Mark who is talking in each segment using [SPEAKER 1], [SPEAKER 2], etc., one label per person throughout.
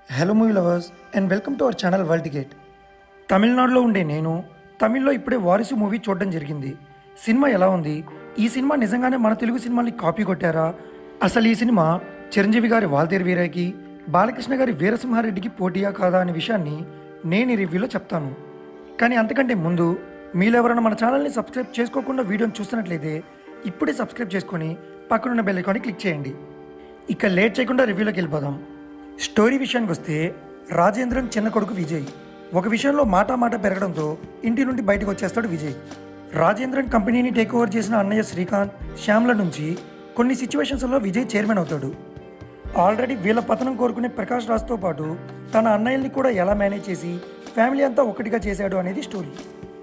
[SPEAKER 1] hello movie lovers and welcome to our channel world ticket తమిళనాడులో ఉండే నేను తమిళ్లో ఇప్పుడే వారిసు మూవీ చూడడం జరిగింది సినిమా ఎలా ఉంది ఈ సినిమా నిజంగానే మన తెలుగు సినిమాని కాపీ కొట్టారా అసలు ఈ సినిమా చిరంజీవి గారి వాల్తేరు వీరయ్యకి బాలకృష్ణ గారి వీరసింహారెడ్డికి పోటీయా కాదా అనే విషయాన్ని నేను ఈ రివ్యూలో చెప్తాను కానీ అంతకంటే ముందు మీరు ఎవరైనా మన ఛానల్ని సబ్స్క్రైబ్ చేసుకోకుండా వీడియోని చూస్తున్నట్లయితే ఇప్పుడే సబ్స్క్రైబ్ చేసుకొని పక్కనున్న బెల్ ఐకాన్ని క్లిక్ చేయండి ఇక లేట్ చేయకుండా రివ్యూలోకి వెళ్ళిపోదాం స్టోరీ విషయానికి వస్తే రాజేంద్రన్ చిన్న కొడుకు విజయ్ ఒక విషయంలో మాట మాట పెరగడంతో ఇంటి నుండి బయటకు వచ్చేస్తాడు విజయ్ రాజేంద్రన్ కంపెనీని టేక్ ఓవర్ చేసిన అన్నయ్య శ్రీకాంత్ శ్యామ్ల నుంచి కొన్ని సిచ్యువేషన్స్లో విజయ్ చైర్మన్ అవుతాడు ఆల్రెడీ వీళ్ళ పతనం కోరుకునే ప్రకాష్ రాజ్తో పాటు తన అన్నయ్యల్ని కూడా ఎలా మేనేజ్ చేసి ఫ్యామిలీ అంతా ఒకటిగా చేశాడు అనేది స్టోరీ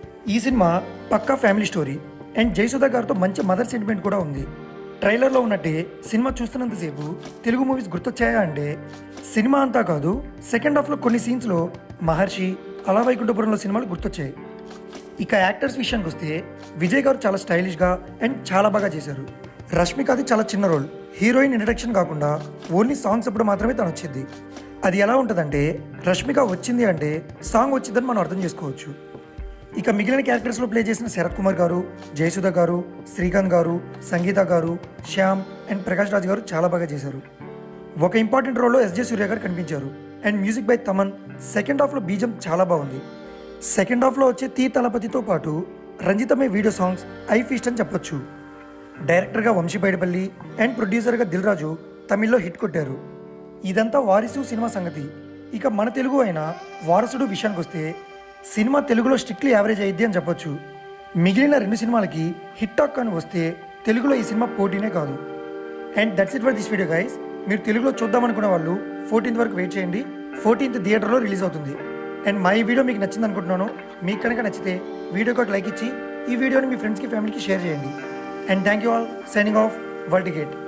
[SPEAKER 1] ఈ సినిమా పక్కా ఫ్యామిలీ స్టోరీ అండ్ జయసుధ గారితో మంచి మదర్ సెంటిమెంట్ కూడా ఉంది ట్రైలర్లో ఉన్నట్టే సినిమా చూస్తున్నంతసేపు తెలుగు మూవీస్ గుర్తొచ్చాయా అంటే సినిమా అంతా కాదు సెకండ్ హాఫ్లో కొన్ని సీన్స్లో మహర్షి అలా వైకుంఠపురంలో సినిమాలు గుర్తొచ్చాయి ఇక యాక్టర్స్ విషయానికి వస్తే విజయ్ గారు చాలా స్టైలిష్గా అండ్ చాలా బాగా చేశారు రష్మికది చాలా చిన్న రోల్ హీరోయిన్ ఇంట్రడక్షన్ కాకుండా ఓన్లీ సాంగ్స్ అప్పుడు మాత్రమే తను వచ్చింది అది ఎలా ఉంటుందంటే రష్మిక వచ్చింది అంటే సాంగ్ వచ్చిందని మనం అర్థం చేసుకోవచ్చు ఇక మిగిలిన క్యారెక్టర్స్లో ప్లే చేసిన శరత్ కుమార్ గారు జయసుధ గారు శ్రీకాంత్ గారు సంగీత గారు శ్యామ్ అండ్ ప్రకాష్ రాజ్ గారు చాలా బాగా చేశారు ఒక ఇంపార్టెంట్ రోల్లో ఎస్జే సూర్య గారు కనిపించారు and music by Thaman second హాఫ్లో బీజం చాలా బాగుంది సెకండ్ హాఫ్లో వచ్చే తీ తలపతితో పాటు Ranjithame video songs eye feast అని చెప్పొచ్చు డైరెక్టర్గా వంశీ బైడపల్లి అండ్ ప్రొడ్యూసర్గా దిల్ రాజు తమిళ్లో హిట్ కొట్టారు ఇదంతా వారిసు సినిమా సంగతి ఇక మన తెలుగు అయిన వారసుడు విషయానికి వస్తే సినిమా తెలుగులో స్ట్రిక్ట్లీ యావరేజ్ అయ్యిద్ది అని చెప్పొచ్చు మిగిలిన రెండు సినిమాలకి హిట్ టాక్ అని వస్తే తెలుగులో ఈ సినిమా పోటీనే కాదు and that's it for this video guys మీరు తెలుగులో చూద్దాం అనుకున్న వాళ్ళు ఫోర్టీన్త్ వరకు వెయిట్ చేయండి ఫోర్టీన్త్ థియేటర్లో రిలీజ్ అవుతుంది అండ్ మా ఈ వీడియో మీకు నచ్చింది అనుకుంటున్నాను మీకు కనుక నచ్చితే వీడియోకి ఒక లైక్ ఇచ్చి ఈ వీడియోని మీ ఫ్రెండ్స్కి ఫ్యామిలీకి షేర్ చేయండి and thank you all signing off world ticket